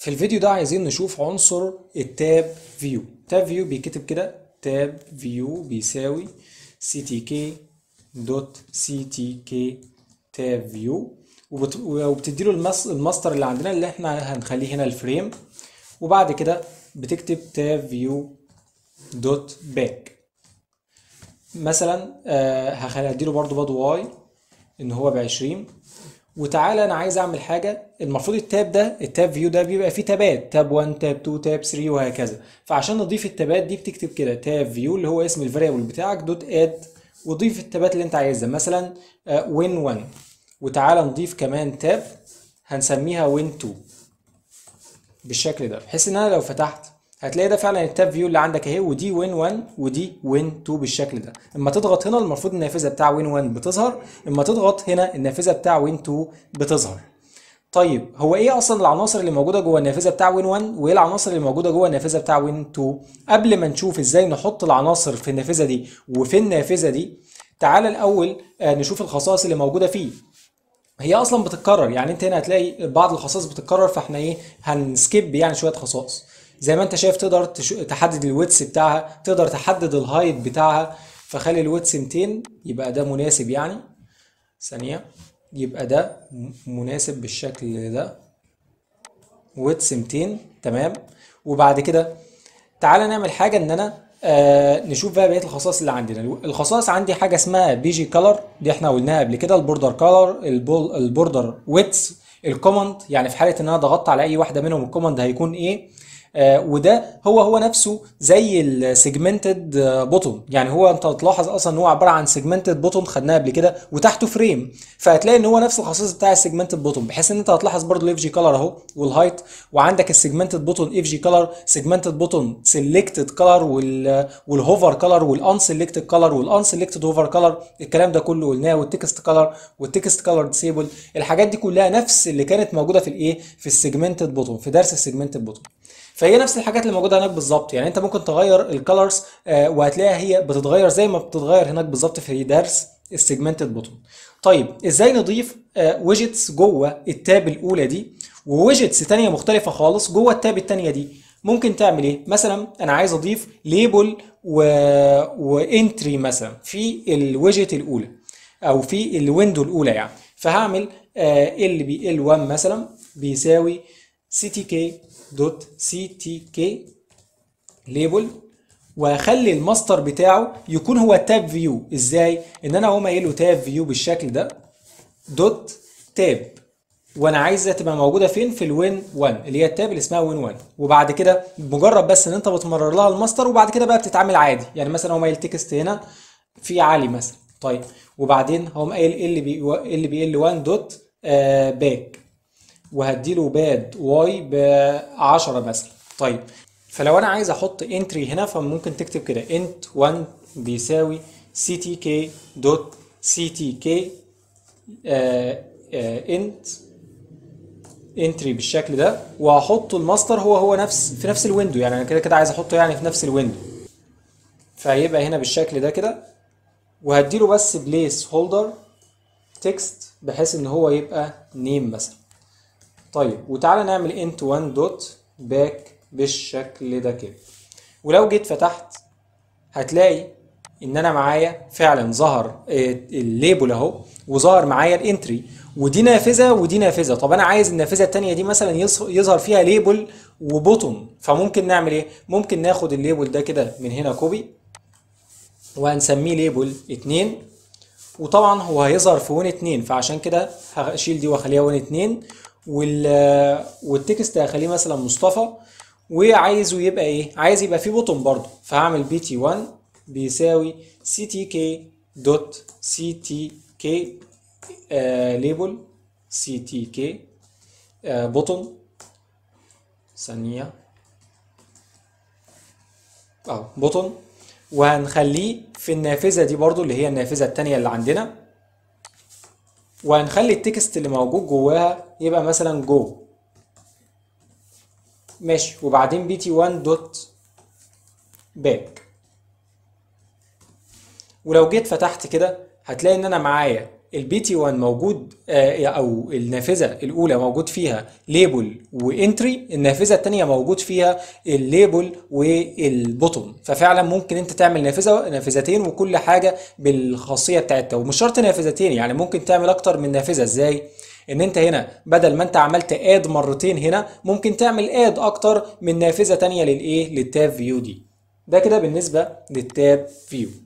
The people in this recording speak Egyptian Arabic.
في الفيديو ده عايزين نشوف عنصر التاب فيو تاب فيو بيكتب كده تاب فيو بيساوي سي تي كي دوت سي تي كي تاب فيو وبتديله المس... الماستر اللي عندنا اللي احنا هنخليه هنا الفريم وبعد كده بتكتب تاب فيو دوت باك مثلا آه هخلي اديله برضو باد واي ان هو ب 20 وتعالى انا عايز اعمل حاجه المفروض التاب ده التاب فيو ده بيبقى فيه تابات تاب 1 تاب 2 تاب 3 وهكذا فعشان نضيف التابات دي بتكتب كده تاب فيو اللي هو اسم الفاريبل بتاعك دوت اد وضيف التابات اللي انت عايزها مثلا وين 1 وتعالى نضيف كمان تاب هنسميها وين 2 بالشكل ده بحيث ان انا لو فتحت هتلاقي ده فعلا التاب فيو اللي عندك اهي ودي وين 1 ودي وين 2 بالشكل ده اما تضغط هنا المفروض النافذه بتاع وين 1 بتظهر اما تضغط هنا النافذه بتاع وين 2 بتظهر طيب هو ايه اصلا العناصر اللي موجوده جوه النافذه بتاع وين 1 وايه العناصر اللي موجوده جوه النافذه بتاع وين 2 قبل ما نشوف ازاي نحط العناصر في النافذه دي وفي النافذه دي تعالى الاول نشوف الخصائص اللي موجوده فيه هي اصلا بتتكرر يعني انت هنا هتلاقي بعض الخصائص بتتكرر فاحنا ايه هنسكيب يعني شويه خصائص زي ما انت شايف تقدر تحدد الويتس بتاعها تقدر تحدد الهايت بتاعها فخلي الويتس 200 يبقى ده مناسب يعني ثانية يبقى ده مناسب بالشكل ده ويتس 200 تمام وبعد كده تعالى نعمل حاجة ان انا آه نشوف بقى بقيه الخصائص اللي عندنا الخصائص عندي حاجه اسمها بي جي كلر دي احنا قلناها قبل كده البوردر كلر البوردر ويتس الكوماند يعني في حاله ان انا ضغطت على اي واحده منهم الكوماند هيكون ايه آه وده هو هو نفسه زي السيجمنتد بوتون يعني هو انت تلاحظ اصلا ان هو عباره عن سيجمنتد بوتون خدناها قبل كده وتحته فريم فهتلاقي ان هو نفس الخصائص بتاع السيجمنتد بوتون بحيث ان انت هتلاحظ برضو الاف جي كلر اهو والهايت وعندك السيجمنتد بوتون اف جي كلر سيجمنتد بوتون سيلكتد كلر والهوفر كلر والان سيلكتد كلر والان سيلكتد هوفر كلر الكلام ده كله قلناه والتكست كلر والتكست كلر ديسيبل الحاجات دي كلها نفس اللي كانت موجوده في الايه في السيجمنتد بوتون في درس السيجمنتد بوتون فهي نفس الحاجات اللي موجوده هناك بالظبط يعني انت ممكن تغير الكالرز آه وهتلاقيها هي بتتغير زي ما بتتغير هناك بالظبط في درس السيجمنتد بوتون طيب ازاي نضيف آه ويجيتس جوه التاب الاولى دي وويجيتس تانية مختلفه خالص جوه التاب التانية دي ممكن تعمل ايه مثلا انا عايز اضيف ليبل و... وانتري مثلا في الويجيت الاولى او في الويندو الاولى يعني فهعمل ال بي ال 1 مثلا بيساوي سي تي كي دوت سي تي كي ليبل واخلي الماستر بتاعه يكون هو تاب فيو ازاي ان انا اقوم قايل له تاب فيو بالشكل ده دوت تاب وانا عايزها تبقى موجوده فين في الوين 1 اللي هي التاب اللي اسمها وين 1 وبعد كده مجرد بس ان انت بتمرر لها الماستر وبعد كده بقى بتتعامل عادي يعني مثلا اقوم قايل تكست هنا في علي مثلا طيب وبعدين هقوم قايل ال بي ال بي ال 1 دوت آه باك وهديله باد واي ب 10 مثلا طيب فلو انا عايز احط انتري هنا فممكن تكتب كده انت 1 بيساوي سي تي كي دوت سي تي كي انت انتري بالشكل ده وهحط الماستر هو هو نفس في نفس الويندو يعني انا كده كده عايز احطه يعني في نفس الويندو فهيبقى هنا بالشكل ده كده وهديله بس بليس هولدر تكست بحيث ان هو يبقى نيم مثلا طيب وتعالى نعمل انت 1 دوت باك بالشكل ده كده ولو جيت فتحت هتلاقي ان انا معايا فعلا ظهر الليبل اهو وظهر معايا الانتري ودي نافذه ودي نافذه طب انا عايز النافذه الثانيه دي مثلا يظهر فيها ليبل وبوتون فممكن نعمل ايه ممكن ناخد الليبل ده كده من هنا كوبي وهنسميه ليبل 2 وطبعا هو هيظهر في وين 2 فعشان كده هشيل دي واخليها وين 2 وال والتكست هخليه مثلا مصطفى وعايزه يبقى ايه عايز يبقى فيه بوتون برضه فهعمل بي تي 1 بيساوي سي تي كي دوت سي تي كي ليبل سي تي كي بوتون ثانية اهو بوتون وهنخليه في النافذة دي برضو اللي هي النافذة التانية اللي عندنا وهنخلي التكست اللي موجود جواها يبقى مثلا جو ماشي وبعدين بي تي 1 دوت باك ولو جيت فتحت كده هتلاقي ان انا معايا البي تي 1 موجود آه، او النافذه الاولى موجود فيها ليبل وانتري النافذه الثانيه موجود فيها الليبل والبوتون ففعلا ممكن انت تعمل نافذه نافذتين وكل حاجه بالخاصيه بتاعتها ومش شرط نافذتين يعني ممكن تعمل اكتر من نافذه ازاي ان انت هنا بدل ما انت عملت اد مرتين هنا ممكن تعمل اد اكتر من نافذه تانية للايه للتاب فيو دي ده كده بالنسبه للتاب فيو